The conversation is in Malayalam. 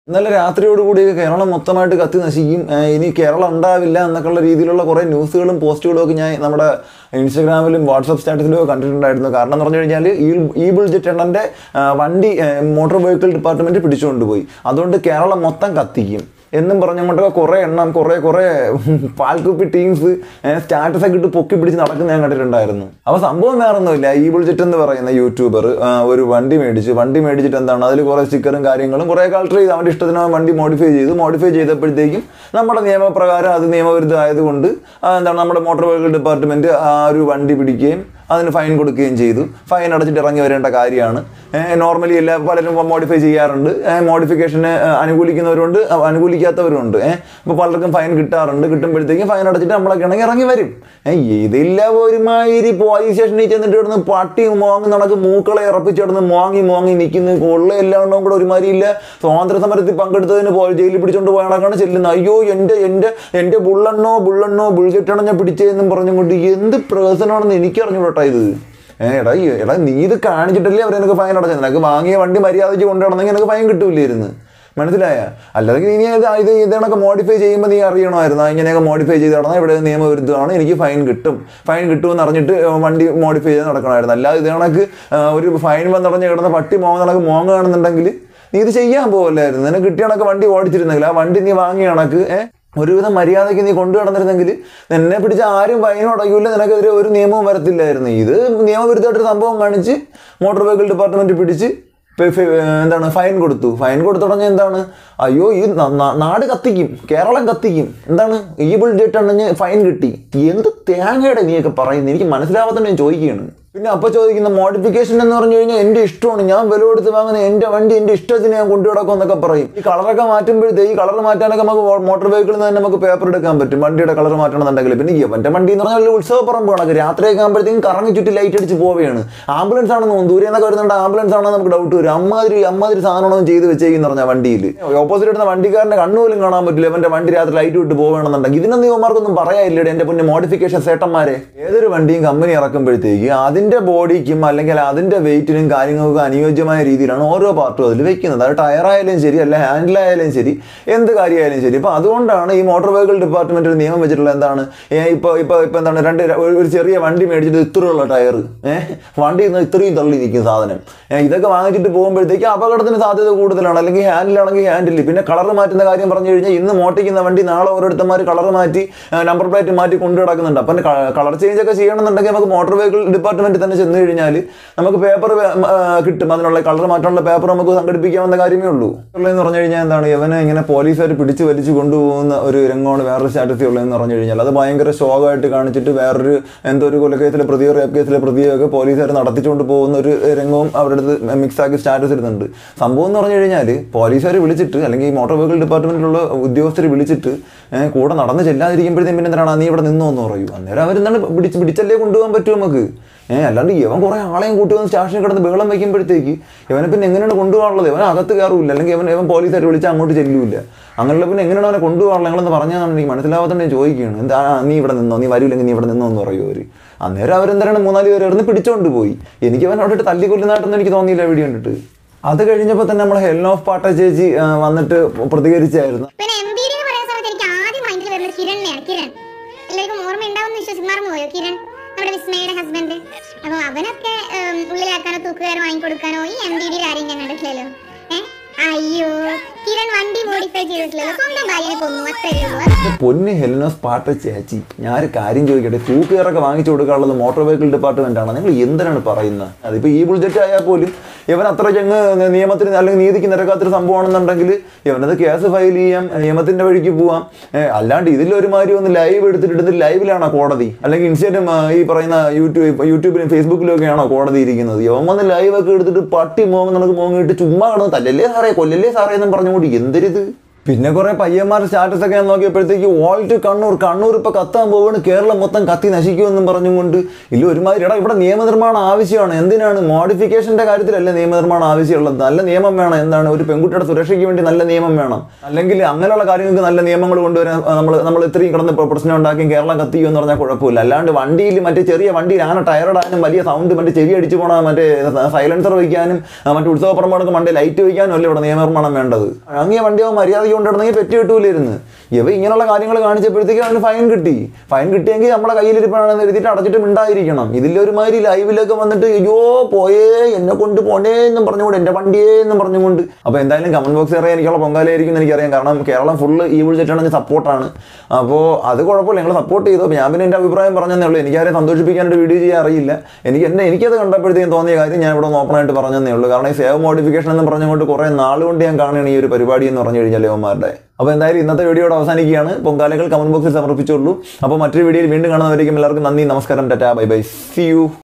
ഇന്നലെ രാത്രിയോടുകൂടി കേരളം മൊത്തമായിട്ട് കത്തി നശിക്കും ഏഹ് ഇനി കേരളം ഉണ്ടാവില്ല എന്നൊക്കെയുള്ള രീതിയിലുള്ള കുറേ ന്യൂസുകളും പോസ്റ്റുകളും ഒക്കെ ഞാൻ നമ്മുടെ ഇൻസ്റ്റാഗ്രാമിലും വാട്സപ്പ് സ്റ്റാറ്റസിലും ഒക്കെ കണ്ടിട്ടുണ്ടായിരുന്നു കാരണം എന്ന് പറഞ്ഞു കഴിഞ്ഞാൽ ഈ ഈ ബുൾജറ്റ് എണ്ണൻ്റെ വണ്ടി മോട്ടോർ വെഹിക്കിൾ ഡിപ്പാർട്ട്മെൻറ്റ് പിടിച്ചുകൊണ്ടുപോയി അതുകൊണ്ട് കേരളം മൊത്തം കത്തിക്കും എന്നും പറഞ്ഞുകൊണ്ടൊക്കെ കുറേ എണ്ണം കുറേ കുറേ പാൽക്കുപ്പി ടീംസ് സ്റ്റാറ്റസ് ഒക്കെ ഇട്ട് പൊക്കി പിടിച്ച് നടക്കുന്ന ഞാൻ കണ്ടിട്ടുണ്ടായിരുന്നു അപ്പോൾ സംഭവം വേറെ ഒന്നുമില്ല ഈ ബുൾജറ്റ് എന്ന് പറയുന്ന യൂട്യൂബർ ഒരു വണ്ടി മേടിച്ച് വണ്ടി മേടിച്ചിട്ട് എന്താണ് അതിൽ കുറേ സ്റ്റിക്കറും കാര്യങ്ങളും കുറേ കളർ ചെയ്ത് അവൻ്റെ ഇഷ്ടത്തിന് അവൻ വണ്ടി മോഡിഫൈ ചെയ്തു മോഡിഫൈ ചെയ്തപ്പോഴത്തേക്കും നമ്മുടെ നിയമപ്രകാരം അത് നിയമവിരുദ്ധം ആയതുകൊണ്ട് ആ, എന്താണ് നമ്മുടെ മോട്ടോർ വെഹിക്കിൾ ഡിപ്പാർട്ട്മെൻറ്റ് ആ ഒരു വണ്ടി പിടിക്കുകയും അതിന് ഫൈൻ കൊടുക്കുകയും ചെയ്തു ഫൈൻ അടച്ചിട്ട് ഇറങ്ങി വരേണ്ട കാര്യമാണ് നോർമലി എല്ലാ പലരും മോഡിഫൈ ചെയ്യാറുണ്ട് മോഡിഫിക്കേഷന് അനുകൂലിക്കുന്നവരുണ്ട് അഹ് അനുകൂലിക്കാത്തവരുണ്ട് അപ്പോൾ പലർക്കും ഫൈൻ കിട്ടാറുണ്ട് കിട്ടുമ്പോഴത്തേക്കും ഫൈൻ അടച്ചിട്ട് നമ്മളൊക്കെ ആണെങ്കിൽ ഇറങ്ങി വരും ഏഹ് ഇതില്ല ഒരുമാതിരി പോലീസ് സ്റ്റേഷനിൽ ചെന്നിട്ട് കിടന്ന് പട്ടി മോങ്ങി നടക്ക് മൂക്കളെ ഇറപ്പിച്ച് കിടന്ന് മോങ്ങി മോങ്ങി നിൽക്കുന്നു കൊള്ള എല്ലാം കൂടെ ഒരുമാതിരി ഇല്ല സ്വാതന്ത്ര്യ സമരത്തിൽ പങ്കെടുത്തതിന് പോയി ജയിലിൽ പിടിച്ചോണ്ട് പോയ കണക്കാണ് ചെല്ലുന്നത് അയ്യോ എൻ്റെ എൻ്റെ എൻ്റെ ബുള്ളെണ്ണോ ബുള്ളെണ്ണോ ബുൾജെട്ടാണോ ഞാൻ പിടിച്ചതെന്നും പറഞ്ഞുകൊണ്ട് എന്ത് പ്രഹസനമാണെന്ന് എനിക്കറിഞ്ഞൂടാ ഇത് ഏ, എടാ ഈ- എടാ നീ ഇത് കാണിച്ചിട്ടല്ലേ അവർ എനിക്ക് ഫൈൻ അടച്ചത് നിനക്ക് വാങ്ങിയ വണ്ടി മര്യാദയ്ക്ക് കൊണ്ടുവരണമെങ്കിൽ എനിക്ക് ഫൈൻ കിട്ടൂലായിരുന്നു മനസ്സിലായ അല്ലാതെ നീ ഇത് ഇത് ഇതണൊക്കെ മോഡിഫൈ ചെയ്യുമ്പോൾ നീ അറിയണമായിരുന്നു ആ, ഇങ്ങനെയൊക്കെ മോഡിഫൈ ചെയ്ത് നടന്നാൽ ഇവിടെ നിയമവിരുദ്ധമാണ് എനിക്ക് ഫൈൻ കിട്ടും ഫൈൻ കിട്ടുമെന്ന് അറിഞ്ഞിട്ട് ഏ, വണ്ടി മോഡിഫൈ ചെയ്ത് നടക്കണമായിരുന്നു അല്ലാതെ ഇത് കണക്ക് ആ, ഒരു ഫൈൻ വന്നടഞ്ഞ് കിടന്ന പട്ടി മോങ്ങ കണക്ക് മോങ്ങുകയാണെന്നുണ്ടെങ്കിൽ നീ ഇത് ചെയ്യാൻ പോകല്ലായിരുന്നു നിനക്ക് കിട്ടിയ കണക്ക് വണ്ടി ഓടിച്ചിരുന്നെങ്കിൽ ആ വണ്ടി നീ വാങ്ങിയ കണക്ക് ഏഹ് ഒരുവിധം മര്യാദയ്ക്ക് നീ കൊണ്ടു നടന്നിരുന്നെങ്കിൽ നിന്നെ പിടിച്ച ആരും ഫൈൻ അടയ്ക്കില്ല നിനക്കെതിരെ ഒരു നിയമവും വരത്തില്ലായിരുന്നു ഇത് നിയമവിരുദ്ധമായിട്ടൊരു സംഭവം കാണിച്ച് മോട്ടോർ വെഹിക്കിൾ ഡിപ്പാർട്ട്മെന്റ് പിടിച്ച് പെ- ഫെ- എന്താണ് ഫൈൻ കൊടുത്തു ഫൈൻ കൊടുത്തു തുടങ്ങിയ എന്താണ് അയ്യോ ഈ ന- ന- നാട് കത്തിക്കും കേരളം കത്തിക്കും എന്താണ് ഈ ബുൾജെറ്റ് ഉണ്ടെങ്കിൽ ഫൈൻ കിട്ടി എന്ത് തേങ്ങയുടെ നീയൊക്കെ പറയുന്നത് എനിക്ക് മനസ്സിലാവാത്ത ഞാൻ ചോദിക്കുകയാണ് പിന്നെ അപ്പൊ ചോദിക്കുന്ന മോഡിഫിക്കേഷൻ എന്ന് പറഞ്ഞു കഴിഞ്ഞാൽ എന്റെ ഇഷ്ടമാണ് ഞാൻ വില കൊടുത്ത് വാങ്ങുന്ന എന്റെ വണ്ടി എന്റെ ഇഷ്ടത്തിന് ഞാൻ കൊണ്ടു കിടക്കും എന്നൊക്കെ പറയും ഈ കളറൊക്കെ മാറ്റുമ്പോഴത്തേ ഈ കളർ മാറ്റാനൊക്കെ നമുക്ക് മോട്ടോർ വെഹിക്കിളിൽ നിന്ന് തന്നെ നമുക്ക് പേപ്പർ എടുക്കാൻ പറ്റും വണ്ടിയുടെ കളർ മാറ്റണമെന്നുണ്ടെങ്കിൽ പിന്നെ എവന്റെ വണ്ടി എന്ന് പറഞ്ഞാൽ വലിയ ഉത്സവപ്പറമ്പ് കണക്ക് രാത്രിയൊക്കെ ആകുമ്പോഴത്തേക്കും കറങ്ങി ചുറ്റി ലൈറ്റ് അടിച്ച് പോവുകയാണ് ആംബുലൻസ് ആണെന്ന് തോന്നുന്നു ദൂരെ നിന്നൊക്കെ വരുന്നുണ്ട് ആംബുലൻസ് ആണെന്ന് നമുക്ക് ഡൗട്ട് വരും അമ്മാതിരി അമ്മാതിരി സാധനമാണെന്ന് ചെയ്ത് വെച്ചേക്കെന്ന് പറഞ്ഞാൽ വണ്ടിയിൽ ഓപ്പോസിറ്റ് ഇടുന്ന വണ്ടിക്കാരന്റെ കണ്ണുപോലും കാണാൻ പറ്റില്ല ഇവന്റെ വണ്ടി രാത്രി ലൈറ്റ് വിട്ട് പോവുകയാണെന്നുണ്ടെങ്കിൽ ഇതിനൊന്നും ഇവന്മാർക്കൊന്നും പറയാനില്ലേ എന്റെ പൊന്നെ മോഡിഫിക്കേഷൻ സേട്ടന്മാരെ ഏതൊരു വണ്ടിയും കമ്പനി ഇറക്കുമ്പോഴത്തേക്ക് അതിന്റെ ബോഡിക്കും അല്ലെങ്കിൽ അതിന്റെ വെയിറ്റിനും കാര്യങ്ങൾക്കും അനുയോജ്യമായ രീതിയിലാണ് ഓരോ പാർട്ടും അതിൽ വെക്കുന്നത് അത് ടയർ ആയാലും ശരി അല്ല ഹാൻഡിൽ ആയാലും ശരി എന്ത് കാര്യമായാലും ശരി ഇപ്പൊ അതുകൊണ്ടാണ് ഈ മോട്ടോർ വെഹിക്കിൾ ഡിപ്പാർട്ട്മെന്റ് ഒരു നിയമം വെച്ചിട്ടുള്ള എന്താണ് ഏ, ഇപ്പൊ ഇപ്പൊ ഇപ്പൊ എന്താണ് രണ്ട് ര- ഒരു- ഒരു ചെറിയ വണ്ടി മേടിച്ചിട്ട് ഇത്രയുള്ള ടയർ ഏഹ് വണ്ടി ഇന്ന് ഇത്രയും തള്ളി നിൽക്കും സാധനം ഏ, ഇതൊക്കെ വാങ്ങിച്ചിട്ട് പോകുമ്പോഴത്തേക്ക് അപകടത്തിന് സാധ്യത കൂടുതലാണ് അല്ലെങ്കിൽ ഹാൻഡിലാണെങ്കിൽ ഹാൻഡിൽ പിന്നെ കളർ മാറ്റുന്ന കാര്യം പറഞ്ഞു കഴിഞ്ഞാൽ ഇന്ന് മോട്ടിക്കുന്ന വണ്ടി നാളെ ഓരോരുത്തന്മാർ കളർ മാറ്റി നമ്പർ പ്ലേറ്റ് മാറ്റി കൊണ്ടു കിടക്കുന്നുണ്ട് അപ്പം കളർ ചേഞ്ച് ഒക്കെ ചെയ്യണമെന്നുണ്ടെങ്കിൽ നമുക്ക് മോട്ടോർ വെഹിക്കിൾ ഡിപ്പാർട്ട്മെന്റിൽ തന്നെ ചെന്ന് കഴിഞ്ഞാൽ നമുക്ക് പേപ്പർ കിട്ടും അതിനുള്ള കളർ മാറ്റാനുള്ള പേപ്പർ നമുക്ക് സംഘടിപ്പിക്കാവുന്ന കാര്യമേ ഉള്ളൂ ഉള്ളതെന്ന് പറഞ്ഞു കഴിഞ്ഞാൽ എന്താണ് ഇവനെ ഇങ്ങനെ പോലീസുകാർ പിടിച്ച് വലിച്ചു കൊണ്ടുപോകുന്ന ഒരു രംഗമാണ് വേറൊരു സ്റ്റാറ്റസ് ഉള്ളതെന്ന് പറഞ്ഞു കഴിഞ്ഞാൽ അത് ഭയങ്കര ശോകമായിട്ട് കാണിച്ചിട്ട് വേറൊരു എന്തോ ഒരു കൊലക്കേസിലെ പ്രതിയോ റേപ്പ് കേസിലെ പ്രതിയോ ഒക്കെ പോലീസുകാർ നടത്തിച്ചുകൊണ്ട് പോകുന്ന ഒരു രംഗവും അവരുടെ അടുത്ത് മിക്സ് ആക്കി സ്റ്റാറ്റസ് ഇടുന്നുണ്ട് സംഭവം എന്ന് പറഞ്ഞു കഴിഞ്ഞാൽ പോലീസുകാർ വിളിച്ചിട്ട് അല്ലെങ്കിൽ ഈ മോട്ടോർ വെഹിക്കിൾ ഡിപ്പാർട്ട്മെന്റിലുള്ള ഉദ്യോഗസ്ഥർ വിളിച്ചിട്ട് ഏഹ്, കൂടെ നടന്ന് ചെല്ലാതിരിക്കുമ്പോഴത്തേക്കും പിന്നെ എന്താണ് നീ ഇവിടെ നിന്നോ എന്ന് പറയൂ അന്നേരം അവരെന്താണ് പിടിച്ച് പിടിച്ചല്ലേ കൊണ്ടുപോകാൻ പറ്റും നമുക്ക് ഏഹ് അല്ലാണ്ട് ഇവൻ കുറെ ആളെയും കൂട്ടി വന്ന് സ്റ്റേഷനിൽ കിടന്ന് ബഹളം വയ്ക്കുമ്പോഴത്തേക്ക് ഇവനെ പിന്നെ എങ്ങനെയാണ് കൊണ്ടുപോകാനുള്ളത് ഇവൻ അകത്ത് കയറില്ല അല്ലെങ്കിൽ ഇവൻ ഇവൻ പോലീസുകാർ വിളിച്ചാൽ അങ്ങോട്ട് ചെല്ലൂല്ല അങ്ങനെയുള്ള പിന്നെ എങ്ങനെയാണ് അവനെ കൊണ്ടുപോകാനുള്ളത് നിങ്ങളെന്ന് പറഞ്ഞാൽ എനിക്ക് മനസ്സിലാവാത്തോണ്ട് ഞാൻ ചോദിക്കുകയാണ് എന്താ ആ, നീ ഇവിടെ നിന്നോ നീ വരൂല്ലെങ്കിൽ നീ ഇവിടെ നിന്നോ എന്ന് പറയൂ അവർ അന്നേരം അവരെന്താണ് മൂന്നാല് പേര് ഇവിടുന്ന് പിടിച്ചോണ്ട് പോയി എനിക്ക് അവൻ അവിടെ ഇട്ട് തല്ലിക്കൊല്ലുന്നതായിട്ടൊന്നും എനിക്ക് തോന്നിയില്ല വീഡിയോ കണ്ടിട്ട് അത് കഴിഞ്ഞപ്പോൾ തന്നെ നമ്മൾ ഹെൽൻ ഓഫ് പാട്ട ചേച്ചി ആ, വന്നിട്ട് പ്രതികരിച്ചായിരുന്നു പിന്നെ എം ബി ഡി എന്ന് പറയുന്ന സമയത്ത് എനിക്ക് ആദ്യം മൈൻഡിൽ വരുന്നത് കിരണിനെയാണ് കിരൺ എല്ലാവർക്കും ഓർമ്മ ഉണ്ടാവുമെന്ന് വിശ്വസിച്ച് മറന്നുപോയോ കിരൺ നമ്മുടെ വിസ്മയുടെ ഹസ്ബൻഡ് അപ്പൊ അവനൊക്കെ ഉം, ഉള്ളിലാക്കാനോ തൂക്കുകാരോ വാങ്ങിക്കൊടുക്കാനോ ഈ എം ബി ഡി കാര്യം ഞാൻ കണ്ടിട്ടില്ലല്ലോ ഏഹ് അയ്യോ കിരൺ വണ്ടി മോഡിഫൈ ചെയ്തിട്ടില്ലല്ലോ സ്വന്തം ഭാര്യനെ കൊന്നു അത്രയേ ഉള്ളൂ അത് പൊന്ന് ഹെലിനോസ് പാട്ട ചേച്ചി ഞാൻ ഒരു കാര്യം ചോദിക്കട്ടെ തൂക്കുകയറൊക്കെ വാങ്ങിച്ചു കൊടുക്കാനുള്ളത് മോട്ടോർ വെഹിക്കിൾ ഡിപ്പാർട്ട്മെന്റ് ആണ് നിങ്ങൾ എന്തിനാണ് പറയുന്നത് അതിപ്പോൾ ഈ ബുൾജറ്റ് ആയാൽ പോലും ഇവൻ അത്ര ചെങ്ങ് നിയമത്തിന് അല്ലെങ്കിൽ നീതിക്ക് നിരക്കാത്തൊരു സംഭവമാണെന്നുണ്ടെങ്കിൽ ഇവനത് കേസ് ഫയൽ ചെയ്യാം നിയമത്തിന്റെ വഴിക്ക് പോവാം ഏ, അല്ലാണ്ട് ഇതിലൊരുമാതിരി ഒന്ന് ലൈവ് എടുത്തിട്ട് ഇത് ലൈവിലാണോ കോടതി അല്ലെങ്കിൽ ഇൻസ്റ്റയിലും ആ, ഈ പറയുന്ന യൂട്യൂബ് യൂട്യൂബിലും ഫേസ്ബുക്കിലും ഒക്കെയാണോ കോടതി ഇരിക്കുന്നത് ഇവൻ വന്ന് ലൈവ് ഒക്കെ എടുത്തിട്ട് പട്ടി മോങ്ങ് നമുക്ക് മോങ്ങിയിട്ട് ചുമ്മാ കിടന്ന് തല്ലല്ലേ സാറേ കൊല്ലല്ലേ സാറേ എന്നും പറഞ്ഞുകൊണ്ട് എന്തൊരിത് പിന്നെ കുറെ പയ്യന്മാരുടെ സ്റ്റാറ്റസ് ഒക്കെ ഞാൻ നോക്കിയപ്പോഴത്തേക്ക് വോൾട്ട് കണ്ണൂർ കണ്ണൂർ ഇപ്പൊ കത്താൻ പോവാണ് കേരളം മൊത്തം കത്തി നശിക്കുമെന്നും പറഞ്ഞും കൊണ്ട് ഇല്ല ഒരുമാതിരി എടാ ഇവിടെ നിയമനിർമ്മാണം ആവശ്യമാണ് എന്തിനാണ് മോഡിഫിക്കേഷന്റെ കാര്യത്തിലല്ല നിയമനിർമ്മാണം ആവശ്യമുള്ളത് നല്ല നിയമം വേണം എന്താണ് ഒരു പെൺകുട്ടിയുടെ സുരക്ഷയ്ക്ക് വേണ്ടി നല്ല നിയമം വേണം അല്ലെങ്കിൽ അങ്ങനെയുള്ള കാര്യങ്ങൾക്ക് നല്ല നിയമങ്ങൾ കൊണ്ടുവരാൻ നമ്മൾ നമ്മൾ ഇത്രയും കിടന്ന് ഇപ്പൊ പ്രശ്നം ഉണ്ടാക്കി കേരളം കത്തിയോ എന്ന് പറഞ്ഞാൽ കുഴപ്പമില്ല അല്ലാണ്ട് വണ്ടിയിൽ മറ്റേ ചെറിയ വണ്ടിയിൽ ആന ടയറിടാനും വലിയ സൗണ്ട് മറ്റേ ചെവി അടിച്ചു പോണ മറ്റേ സൈലൻസർ വയ്ക്കാനും ആ, മറ്റേ ഉത്സവ പറമ്പുകൾക്ക് മണ്ടേ ലൈറ്റ് വയ്ക്കാനും അല്ല ഇവിടെ നിയമനിർമ്മാണം വേണ്ടത് അങ്ങനെ വണ്ടിയോ മര്യാദ കൊണ്ടിടണമെങ്കിൽ പെറ്റി കിട്ടൂലായിരുന്നു ഇവ ഇങ്ങനെയുള്ള കാര്യങ്ങൾ കാണിച്ചപ്പോഴത്തേക്ക് അവന് ഫൈൻ കിട്ടി ഫൈൻ കിട്ടിയെങ്കിൽ നമ്മുടെ കയ്യിലിരിപ്പാണെന്ന് എഴുതിയിട്ട് അടച്ചിട്ട് മിണ്ടായിരിക്കണം ഇതിലൊരുമാതിരി ലൈവിലൊക്കെ വന്നിട്ട് അയ്യോ പോയേ എന്നെ കൊണ്ട് പോണേ എന്നും പറഞ്ഞുകൊണ്ട് എൻ്റെ വണ്ടിയേ എന്നും പറഞ്ഞുകൊണ്ട് അപ്പോൾ എന്തായാലും കമന്റ് ബോക്സ് അറിയാൻ എനിക്കുള്ള പൊങ്കാലയായിരിക്കും എന്ന് എനിക്കറിയാം കാരണം കേരളം ഫുള്ള് ഈ വിളിച്ചിട്ടാണെങ്കിൽ സപ്പോർട്ടാണ് അപ്പോൾ അത് കുഴപ്പമില്ല ഞങ്ങൾ സപ്പോർട്ട് ചെയ്തു അപ്പോൾ ഞാൻ പിന്നെ എൻ്റെ അഭിപ്രായം പറഞ്ഞതേ ഉള്ളൂ എനിക്കാരെ സന്തോഷിപ്പിക്കാനായിട്ട് വീഡിയോ ചെയ്യാൻ അറിയില്ല എനിക്ക് എന്നെ എനിക്കത് കണ്ടപ്പോഴത്തേക്കും തോന്നിയ കാര്യം ഞാൻ ഇവിടെ ഓപ്പണായിട്ട് പറഞ്ഞതേ ഉള്ളൂ കാരണം ഈ സേവ് മോഡിഫിക്കേഷൻ എന്ന് പറഞ്ഞുകൊണ്ട് കുറേ നാളുകൊണ്ട് ഞാൻ കാണുകയാണ് ഈ ഒരു പരിപാടി എന്ന് പറഞ്ഞു കഴിഞ്ഞാൽ ലേവന്മാരുടെ അപ്പോൾ എന്തായാലും ഇന്നത്തെ വീഡിയോയുടെ അവസാനിക്കുകയാണ് പൊങ്കാലകൾ കമന്റ് ബോക്സിൽ സമർപ്പിച്ചുള്ളൂ അപ്പോൾ മറ്റൊരു വീഡിയോയിൽ വീണ്ടും കാണുന്നവരേക്കും എല്ലാവർക്കും നന്ദി നമസ്കാരം tata bye bye see U